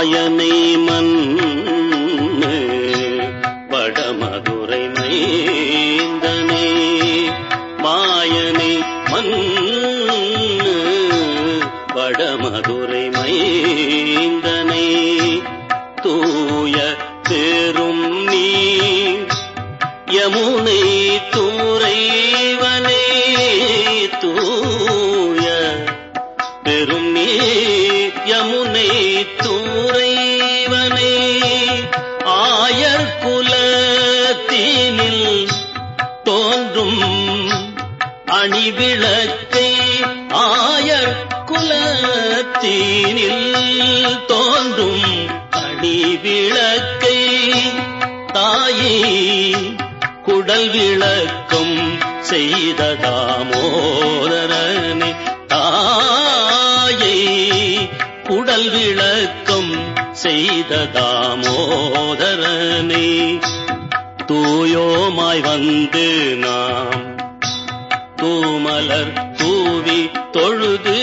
மாயனை மன்னு வடமதுரை மைந்தனே மாயனை மன்னு வடமதுரை மைந்தனை தூய பெரும் நீர் யமுனை தூரைவனே தூய பெரும் நீர் யமுனை தூரைவனே ஆயர் குலத்தினில் தோன்றும் அணிவிளக்கை ஆயர் குலத்தினில் தோன்றும் அணிவிளக்கை தாயே குடல் விளக்கம் செய்த தாமோதரனே தாயை குடல் விளக்கம் செய்த தாமோதரனே தூயோமாய் வந்து நாம் தூமலர் தூவி தொழுது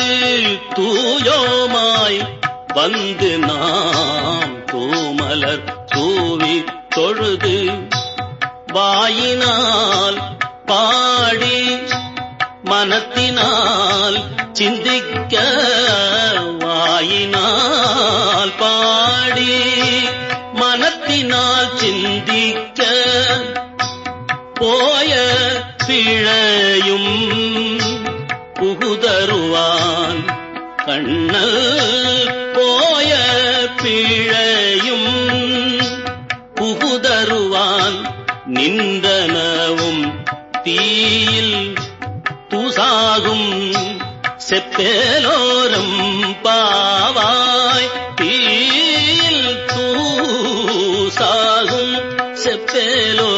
தூயோமாய் வந்து நாம் தூமலர் தூவி தொழுது வாயினால் பாடி மனத்தினால் சிந்திக்க வாயினால் பாடி மனத்தினால் சிந்திக்க போய பிழையும் புகுதருவான் கண்ணல் போய பிழையும் புகுதருவான் நின்றனவும் தீயில் தூசாகும் செப்பேலோரம் பாவாய் தீயில் தூசாகும் செப்பேலோ